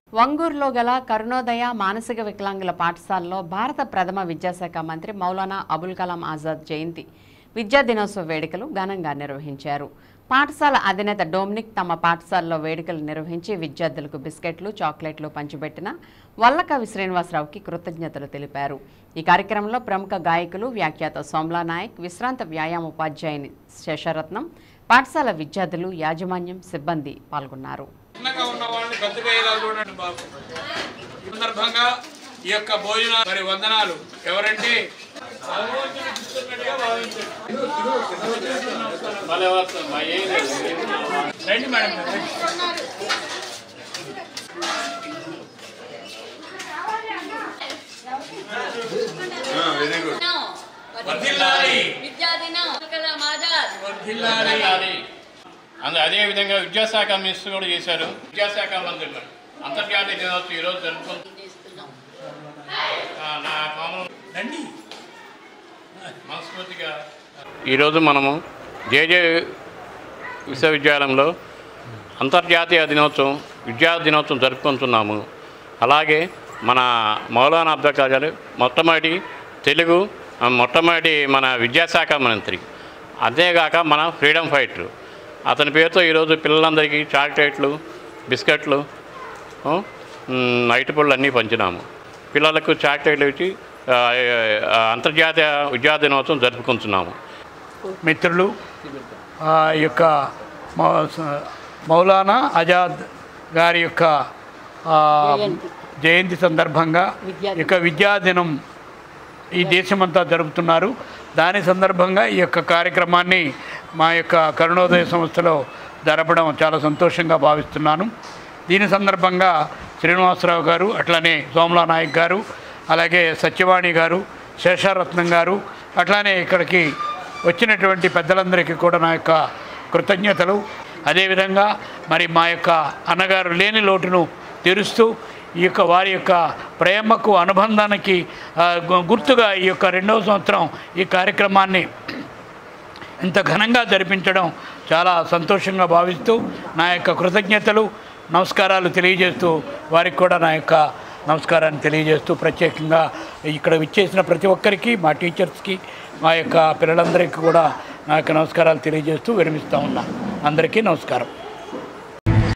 వంగూరులో గల కరుణోదయ మానసిక వికలాంగుల పాఠశాలలో భారత ప్రథమ విద్యాశాఖ మంత్రి మౌలానా అబుల్ కలాం ఆజాద్ జయంతి విద్యా దినోత్సవ వేడుకలు ఘనంగా నిర్వహించారు పాఠశాల అధినేత డొమినిక్ తమ పాఠశాలలో వేడుకలు నిర్వహించి విద్యార్థులకు బిస్కెట్లు చాక్లెట్లు పంచిపెట్టిన వల్లకవి శ్రీనివాసరావుకి కృతజ్ఞతలు తెలిపారు ఈ కార్యక్రమంలో ప్రముఖ గాయకులు వ్యాఖ్యాత సోమ్లా నాయక్ విశ్రాంత వ్యాయామ ఉపాధ్యాయుని శేషరత్నం పాఠశాల విద్యార్థులు యాజమాన్యం సిబ్బంది పాల్గొన్నారు చిన్నగా ఉన్న వాళ్ళని పెద్దగా ఇలా చూడండి బాబు ఈ సందర్భంగా ఈ యొక్క భోజన మరి వందనాలు ఎవరంటే భగవంతుని ఇస్తున్నట్టుగా భావించండి. రండి మేడం రండి. వర్ధిల్లాలి. విద్యాదినం కలాం ఆజాద్ వర్ధిల్లాలి. అది అందు అదే విధంగా విద్యాశాఖ మినిస్టర్ కూడా చేశారు విద్యాశాఖ మంత్రులు అంతర్జాతీయ దినోత్సవం ఈరోజు జరుపుకుంటున్నాం చేస్తున్నాం ఆ, నా మామూలు రండి మనస్ఫూర్తిగా ఈరోజు మనము జేజే విశ్వవిద్యాలయంలో అంతర్జాతీయ దినోత్సవం విద్యా దినోత్సవం జరుపుకుంటున్నాము అలాగే మన మౌలానా అబ్దుల్ కలాం మొట్టమొదటి తెలుగు ఆ, మొట్టమొదటి మన విద్యాశాఖ మంత్రి అంతేగాక మన ఫ్రీడమ్ ఫైటర్ అతని పేరుతో ఈరోజు పిల్లలందరికీ చాక్లెట్లు బిస్కెట్లు ఆ, మ్, అరటిపళ్ళు అన్నీ పంచినాము పిల్లలకు చాక్లెట్లు ఇచ్చి ఆ, ఆ, అంతర్జాతీయ విద్యా దినోత్సవం జరుపుకుంటున్నాము మిత్రులు ఆ యొక్క మౌ- స- మౌలానా ఆజాద్ గారి యొక్క ఆ, జయంతి సందర్భంగా ఈ యొక్క విద్యా దినం ఈ దేశమంతా జరుపుతున్నారు దాని సందర్భంగా ఈ యొక్క కార్యక్రమాన్ని మా యొక్క కరుణోదయ సంస్థలో జరపడం చాలా సంతోషంగా భావిస్తున్నాను దీని సందర్భంగా శ్రీనివాసరావు గారు అట్లానే సోమలా నాయక్ గారు అలాగే సత్యవాణి గారు శేషారత్నం గారు అట్లానే ఇక్కడికి వచ్చినటువంటి పెద్దలందరికీ కూడా నా యొక్క కృతజ్ఞతలు అదేవిధంగా మరి మా యొక్క అన్నగారు లేని లోటును తీరుస్తూ ఈ యొక్క వారి యొక్క ప్రేమకు అనుబంధానికి ఆ, గు- గుర్తుగా ఈ యొక్క రెండవ సంవత్సరం ఈ కార్యక్రమాన్ని ఇంత ఘనంగా జరిపించడం చాలా సంతోషంగా భావిస్తూ నా యొక్క కృతజ్ఞతలు నమస్కారాలు తెలియజేస్తూ వారికి కూడా నా యొక్క నమస్కారాన్ని తెలియజేస్తూ ప్రత్యేకంగా ఇక్కడ విచ్చేసిన ప్రతి ఒక్కరికి మా టీచర్స్కి మా యొక్క పిల్లలందరికీ కూడా నా యొక్క నమస్కారాలు తెలియజేస్తూ విరమిస్తూ ఉన్నాను అందరికీ నమస్కారం